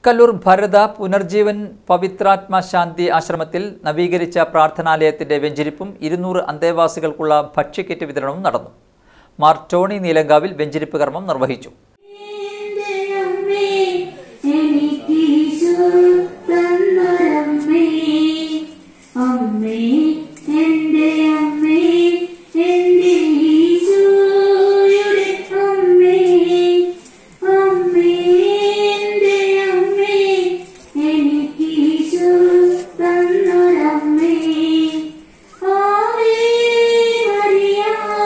കല്ലൂർ ഭരത പുനർജീവൻ പവിത്രാത്മ ശാന്തി ആശ്രമത്തിൽ നവീകരിച്ച പ്രാർത്ഥനാലയത്തിന്റെ വെഞ്ചിരിപ്പും ഇരുന്നൂറ് അന്തേവാസികൾക്കുള്ള ഭക്ഷ്യക്കിറ്റ് വിതരണവും നടന്നു മാർ ടോണി നീലങ്കാവിൽ വെഞ്ചിരിപ്പ് കർമ്മം നിർവഹിച്ചു എന്റെ അമ്മേ എനിക്കീശോ തന്നൊരമ്മേ അമ്മേ എന്റെ അമ്മേ എന്റെ ഈശോയുടെ അമ്മേ അമ്മേ എന്റെ അമ്മേ എനിക്കീശോ തന്നൊരമ്മേ ആവേ മരിയ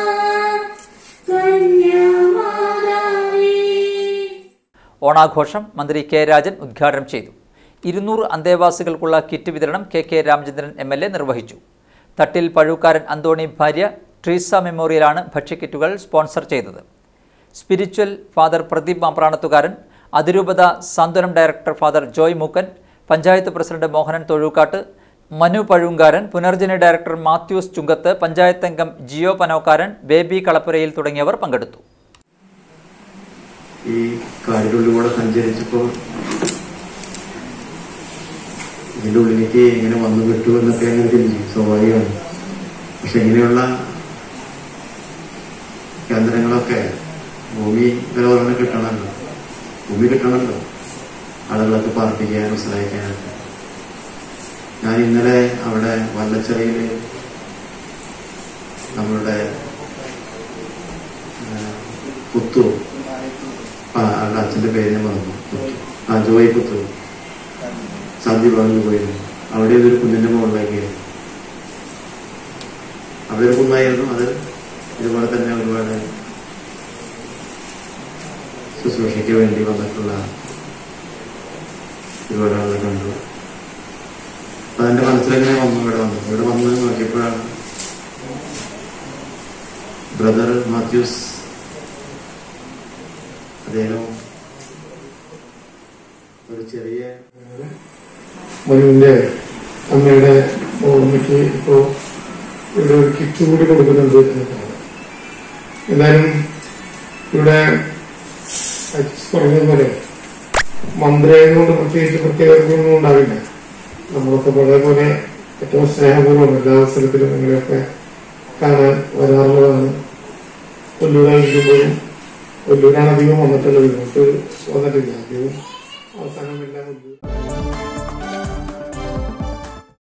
കന്യാമാതാവേ ഓണാഘോഷം മന്ത്രി കെ രാജൻ ഉദ്ഘാടനം ചെയ്തു ഇരുന്നൂറ് അന്തേവാസികൾക്കുള്ള കിറ്റ് വിതരണം K K Ramachandran M L A നിർവഹിച്ചു തട്ടിൽ പഴൂക്കാരൻ അന്തോണി ഭാര്യ ട്രീസ മെമ്മോറിയലാണ് ഭക്ഷ്യക്കിറ്റുകൾ സ്പോൺസർ ചെയ്തത് സ്പിരിച്വൽ ഫാദർ പ്രദീപ് മാപ്രാണത്തുകാരൻ അതിരൂപത Santhwanam director father Joy Mookkan panchayat president Mohanan Thozhookkattu Manu Pazhoonkaran Punarjani director Mathews Chunkath panchayat അംഗം ജിയോ പനോക്കാരൻ ബേബി കളപ്പുരയിൽ തുടങ്ങിയവർ പങ്കെടുത്തു ഈ കാടിനുള്ളിലൂടെ സഞ്ചരിച്ചപ്പോൾ ഇതിൻ്റെ ഉള്ളിലേക്ക് ഇങ്ങനെ വന്നു കിട്ടു എന്നൊക്കെ അങ്ങനെ ചിന്തിക്കും സ്വാഭാവികമാണ് പക്ഷെ ഇങ്ങനെയുള്ള കേന്ദ്രങ്ങളൊക്കെ ഭൂമി വില പറഞ്ഞ് കിട്ടണമല്ലോ ഭൂമി കിട്ടണമല്ലോ ആളുകളൊക്കെ പാർപ്പിക്കാനും സഹായിക്കാനൊക്കെ ഞാൻ ഇന്നലെ അവിടെ വല്ലച്ചിറയിൽ നമ്മളുടെ ആ, പുത്തൂർ ആ ആളുടെ അച്ഛന്റെ പേര് ഞാൻ മറന്നു ആ ജോയി പുത്തൂർ സന്ധി പറഞ്ഞു പോയിരുന്നു അവിടെ ഇതൊരു കുന്നിന്റെ മുകളിലേക്ക് അവിടെ ഒരു കുന്നായിരുന്നു അത് ഇതുപോലെ തന്നെ ഒരുപാട് ശുശ്രൂഷയ്ക്ക് വേണ്ടി വന്നിട്ടുള്ള ഒരുപാട് ആളുകൾ കണ്ടു അപ്പൊ അതെന്റെ മനസ്സിലെങ്ങനെ വന്നു ഇവിടെ വന്നു ഇവിടെ വന്ന് നോക്കിയപ്പോഴാണ് ബ്രദർ മാത്യൂസ് അദ്ദേഹം ഒരു ചെറിയ മനുവിന്റെ അമ്മയുടെ ഓർമ്മയ്ക്ക് ഇപ്പോ ഇവിടെ ഒരു കിറ്റ് കൂടി കൊടുക്കുന്നുണ്ട് എന്നതാണ് എന്നാലും ഇവിടെ അച്ഛൻ പറഞ്ഞതുപോലെ മന്ത്രിയെ കൊണ്ട് പ്രത്യേകിച്ച് പ്രത്യേകതകളൊന്നും ഉണ്ടാവില്ല നമ്മളൊക്കെ പഴയ പോലെ ഏറ്റവും സ്നേഹപൂർവ്വം എല്ലാ അവസരത്തിലും നിങ്ങളെയൊക്കെ കാണാൻ വരാറുള്ളതാണ് കൊല്ലൂരായിരിക്കുമ്പോഴും കൊല്ലൂരാണ് അധികം വന്നിട്ടുള്ളത് ഇങ്ങോട്ട് വന്നിട്ടില്ല അധികവും അവസാനം എല്ലാം കൊല്ലൂർ